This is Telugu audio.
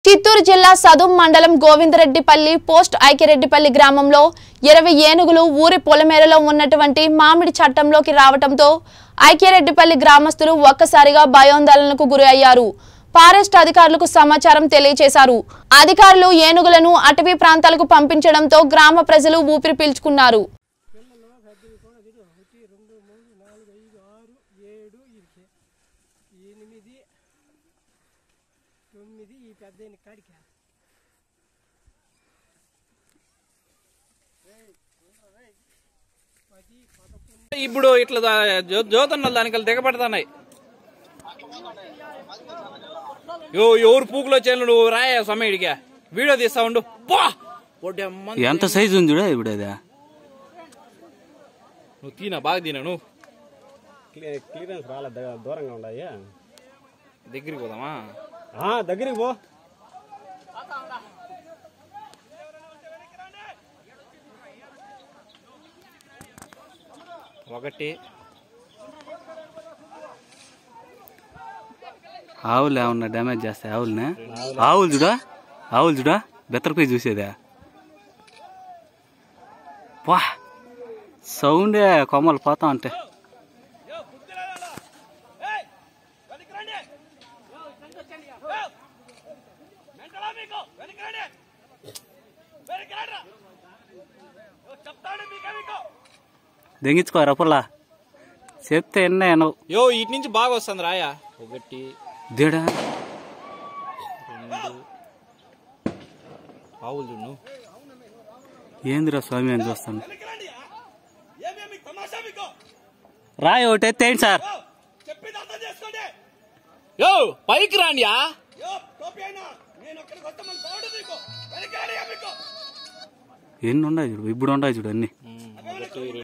చిత్తూరు జిల్లా సదుం మండలం గోవిందరెడ్డిపల్లి పోస్ట్ ఐక్యరెడ్డిపల్లి గ్రామంలో ఇరవై ఏనుగులు ఊరి పొలమేరలో ఉన్నటువంటి మామిడి చట్టంలోకి రావటంతో ఐక్యరెడ్డిపల్లి గ్రామస్తులు ఒక్కసారిగా భయోందోళనకు గురి అయ్యారు ఫారెస్ట్ అధికారులకు సమాచారం తెలియజేశారు అధికారులు ఏనుగులను అటవీ ప్రాంతాలకు పంపించడంతో గ్రామ ప్రజలు ఊపిరి పీల్చుకున్నారు పిల్లలు పెద్దవి కూడా తిరుగు ఒకటి రెండు మూడు నాలుగు ఐదు ఆరు ఏడు ఇది ఎనిమిది తొమ్మిది ఈ పెద్ద కాడికి పది పదకొండు ఇప్పుడు ఇట్లా దా- జో- జ్యోతన్నలు దానికి దిగబడుతున్నాయి యో ఎవరు పూకులో చేను నువ్వు రాయ సమయుడిగా వీడియో తీస్తా ఉండు పా ఒడ్డమ్మ. ఎంత సైజు ఉంది చూడ ఇప్పుడు అది నువ్వు తీనా బాగా తీనా నువ్వు క్లి- క్లియరెన్స్ రాలే దగ్గర దూరంగా ఉన్నాయి దగ్గరికి పోదామా ఆ, దగ్గరికి పో ఒకటి ఆవులు ఏమన్నా డ్యామేజ్ చేస్తాయి ఆవులనే ఆవులు చూడా ఆవులు చూడా బెత్తరపోయి చూసేదా వా సౌండే కొమ్మలు పోతా ఉంటాయి దెంగించుకోరా పుల్లా చెప్తే ఎన్న ఎనవు యో ఇటు నుంచి బాగా వస్తుంది రాయ ఒకటి దేడా రెండు ఆవులు చూడు నువ్వు. ఏందిరా స్వామి అని చూస్తాను రాయి ఒకటి ఎత్తేయండి సార్ యో పైకి రాండియా ఎన్ని ఉన్నాయి చూడు ఇప్పుడు ఉన్నాయి చూడు అన్ని ఒకటి